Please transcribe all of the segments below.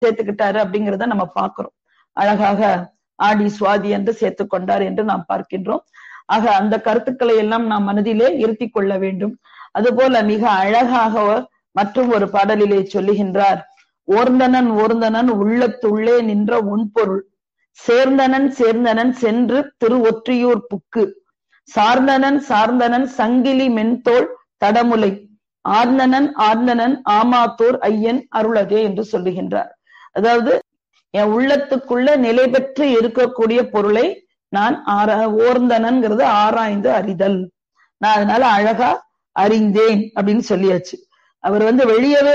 சேர்த்துக்கிட்டாரு அப்படிங்கிறத நம்ம பார்க்கிறோம் அழகாக ஆடி சுவாதி என்று சேர்த்து கொண்டார் என்று நாம் பார்க்கின்றோம் ஆக அந்த கருத்துக்களை எல்லாம் நாம் மனதிலே இருத்தி கொள்ள வேண்டும் அதுபோல மிக அழகாக மற்றும் ஒரு பாடலிலே சொல்லுகின்றார் ஓர்ந்தனன் ஓர்ந்தனன் உள்ளத்துள்ளே நின்ற உன்பொருள் சேர்ந்தனன் சேர்ந்தனன் சென்று திரு ஒற்றியூர் புக்கு சார்ந்தனன் சார்ந்தனன் சங்கிலி மென்தோள் தடமுலை ஆர்ந்தனன் ஆர்ந்தனன் ஆமாத்தூர் ஐயன் அருளதே என்று சொல்லுகின்றார் அதாவது என் உள்ளத்துக்குள்ள நிலை பெற்று இருக்கக்கூடிய பொருளை நான் ஆரா ஓர்ந்தனன்கிறது ஆராய்ந்து அறிதல் நான் அதனால அழகா அறிந்தேன் அப்படின்னு சொல்லியாச்சு அவர் வந்து வெளியவே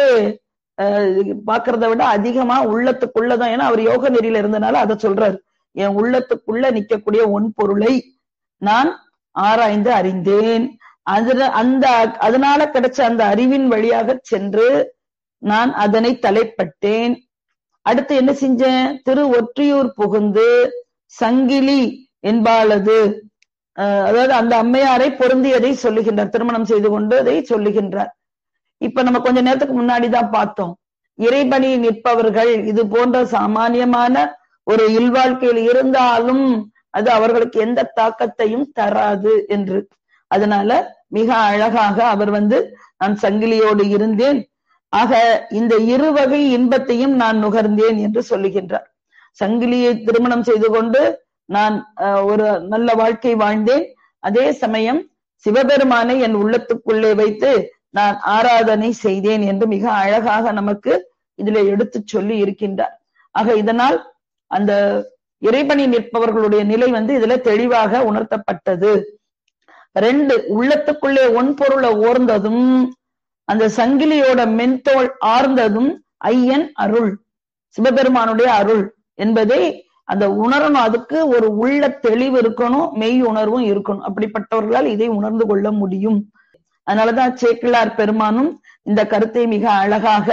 பாக்குறத விட அதிகமா உள்ளத்துக்குள்ளதான் ஏன்னா அவர் யோக நெறியில இருந்தனால அதை சொல்றாரு என் உள்ளத்துக்குள்ள நிக்கக்கூடிய ஒன் பொருளை நான் ஆராய்ந்து அறிந்தேன் அதுல அந்த அதனால கிடைச்ச அந்த அறிவின் வழியாக சென்று நான் அதனை தலைப்பட்டேன் அடுத்து என்ன செஞ்சேன் திரு ஒற்றியூர் புகுந்து சங்கிலி என்பாளது அதாவது அந்த அம்மையாரை பொருந்தியதை சொல்லுகின்றார் திருமணம் செய்து கொண்டு அதை சொல்லுகின்றார் இப்ப நம்ம கொஞ்ச நேரத்துக்கு முன்னாடிதான் பார்த்தோம் இறைபணி நிற்பவர்கள் இது போன்ற சாமானியமான ஒரு இல்வாழ்க்கையில் இருந்தாலும் அது அவர்களுக்கு எந்த தாக்கத்தையும் தராது என்று அதனால மிக அழகாக அவர் வந்து நான் சங்கிலியோடு இருந்தேன் ஆக இந்த இரு வகை இன்பத்தையும் நான் நுகர்ந்தேன் என்று சொல்லுகின்றார் சங்கிலியை திருமணம் செய்து கொண்டு நான் ஒரு நல்ல வாழ்க்கை வாழ்ந்தேன் அதே சமயம் சிவபெருமானை என் உள்ளத்துக்குள்ளே வைத்து நான் ஆராதனை செய்தேன் என்று மிக அழகாக நமக்கு இதுல எடுத்து சொல்லி இருக்கின்றார் ஆக இதனால் அந்த இறைபணி நிற்பவர்களுடைய நிலை வந்து இதுல தெளிவாக உணர்த்தப்பட்டது ரெண்டு உள்ளத்துக்குள்ளே ஒன் பொருளை ஓர்ந்ததும் அந்த சங்கிலியோட மென்தோல் ஆர்ந்ததும் ஐயன் அருள் சிவபெருமானுடைய அருள் என்பதை அந்த உணரணும் அதுக்கு ஒரு உள்ள தெளிவு இருக்கணும் மெய் உணர்வும் இருக்கணும் அப்படிப்பட்டவர்களால் இதை உணர்ந்து கொள்ள முடியும் அதனாலதான் சேக்கிழார் பெருமானும் இந்த கருத்தை மிக அழகாக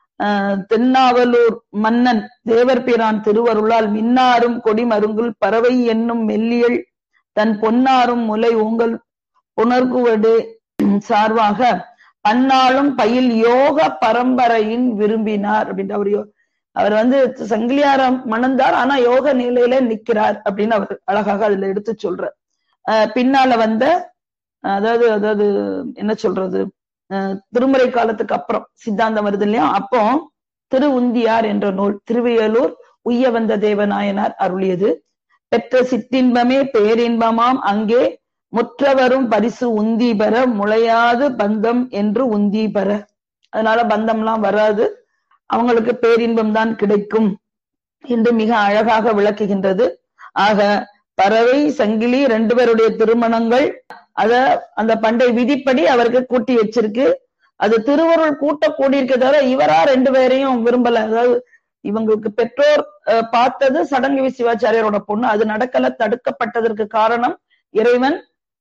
தென்னாவலூர் மன்னன் தேவர் பிரான் திருவருளால் மின்னாரும் கொடிமருங்குல் பறவை என்னும் மெல்லியல் தன் பொன்னாரும் முலை உங்கள் புணர்குவடு சார்பாக பன்னாளும் பயில் யோக பரம்பரையின் விரும்பினார் அப்படின்ற அவர் அவர் வந்து சங்கிலியாரம் மணந்தார் ஆனா யோக நிலையில நிக்கிறார் அப்படின்னு அவர் அழகாக அதுல எடுத்து சொல்றார் பின்னால வந்த அதாவது அதாவது என்ன சொல்றது திருமுறை காலத்துக்கு அப்புறம் சித்தாந்தம் வருது இல்லையா அப்போ திரு உந்தியார் என்ற நூல் திருவையலூர் உய்ய வந்த தேவநாயனார் அருளியது பெற்ற சிற்றின்பமே பேரின்பமாம் அங்கே முற்றவரும் பரிசு உந்தி பெற முளையாது பந்தம் என்று உந்தி பெற அதனால பந்தம்லாம் வராது அவங்களுக்கு பேரின்பம் தான் கிடைக்கும் என்று மிக அழகாக விளக்குகின்றது ஆக பறவை சங்கிலி ரெண்டு பேருடைய திருமணங்கள் அத அந்த பண்டை விதிப்படி அவருக்கு கூட்டி வச்சிருக்கு அது திருவருள் கூட்ட கூடியிருக்க தவிர இவரா ரெண்டு பேரையும் விரும்பல அதாவது இவங்களுக்கு பெற்றோர் பார்த்தது சடங்கு சிவாச்சாரியரோட பொண்ணு அது நடக்கல தடுக்கப்பட்டதற்கு காரணம் இறைவன்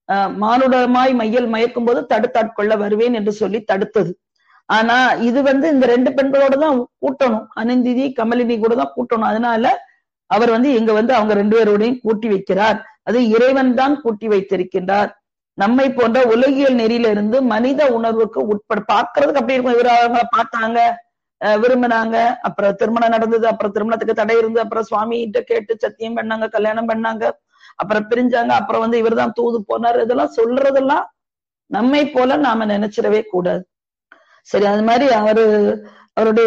மானுடமாய் மையல் மயக்கும் போது தடுத்தாட்கொள்ள வருவேன் என்று சொல்லி தடுத்தது ஆனா இது வந்து இந்த ரெண்டு பெண்களோட தான் கூட்டணும் அனந்திதி கமலினி கூட தான் கூட்டணும் அதனால அவர் வந்து இங்க வந்து அவங்க ரெண்டு பேரோடையும் கூட்டி வைக்கிறார் அது இறைவன் தான் கூட்டி வைத்திருக்கின்றார் நம்மை போன்ற உலகியல் நெறியில இருந்து மனித உணர்வுக்கு உட்பட பாக்குறதுக்கு அப்படி இருக்கும் இவர் அவங்கள பார்த்தாங்க விரும்பினாங்க அப்புறம் திருமணம் நடந்தது அப்புறம் திருமணத்துக்கு தடை இருந்து அப்புறம் சுவாமிகிட்ட கேட்டு சத்தியம் பண்ணாங்க கல்யாணம் பண்ணாங்க அப்புறம் பிரிஞ்சாங்க அப்புறம் வந்து இவர் தான் தூது போனார் இதெல்லாம் சொல்றதெல்லாம் நம்மை போல நாம நினைச்சிடவே கூடாது சரி அது மாதிரி அவரு அவருடைய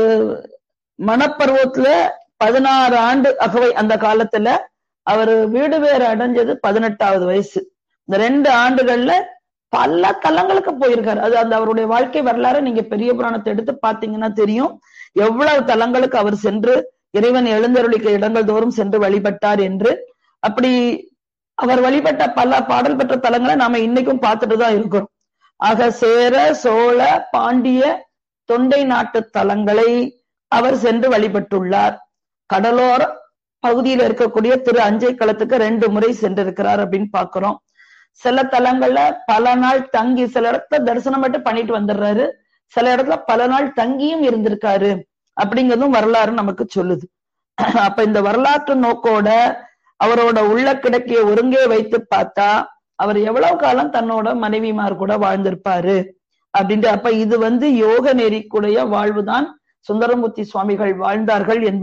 மனப்பருவத்துல பதினாறு ஆண்டு அகவை அந்த காலத்துல அவரு வீடு வேறு அடைஞ்சது பதினெட்டாவது வயசு இந்த ரெண்டு ஆண்டுகள்ல பல தலங்களுக்கு போயிருக்காரு அது அந்த அவருடைய வாழ்க்கை வரலாறு நீங்க பெரிய புராணத்தை எடுத்து பாத்தீங்கன்னா தெரியும் எவ்வளவு தலங்களுக்கு அவர் சென்று இறைவன் எழுந்தருளிக்க இடங்கள் தோறும் சென்று வழிபட்டார் என்று அப்படி அவர் வழிபட்ட பல பாடல் பெற்ற தலங்களை நாம இன்னைக்கும் பார்த்துட்டு தான் இருக்கிறோம் ஆக சேர சோழ பாண்டிய தொண்டை நாட்டு தலங்களை அவர் சென்று வழிபட்டுள்ளார் கடலோர பகுதியில் இருக்கக்கூடிய திரு அஞ்சை களத்துக்கு ரெண்டு முறை சென்றிருக்கிறார் அப்படின்னு பாக்குறோம் சில தலங்கள்ல பல நாள் தங்கி சில இடத்துல தரிசனம் மட்டும் பண்ணிட்டு வந்துடுறாரு சில இடத்துல பல நாள் தங்கியும் இருந்திருக்காரு அப்படிங்கிறதும் வரலாறு நமக்கு சொல்லுது அப்ப இந்த வரலாற்று நோக்கோட அவரோட உள்ள கிடக்கிய ஒருங்கே வைத்து பார்த்தா அவர் எவ்வளவு காலம் தன்னோட மனைவிமார் கூட வாழ்ந்திருப்பாரு அப்படின்ட்டு அப்ப இது வந்து யோக நெறிக்குடைய வாழ்வுதான் சுந்தரமூர்த்தி சுவாமிகள் வாழ்ந்தார்கள் என்பது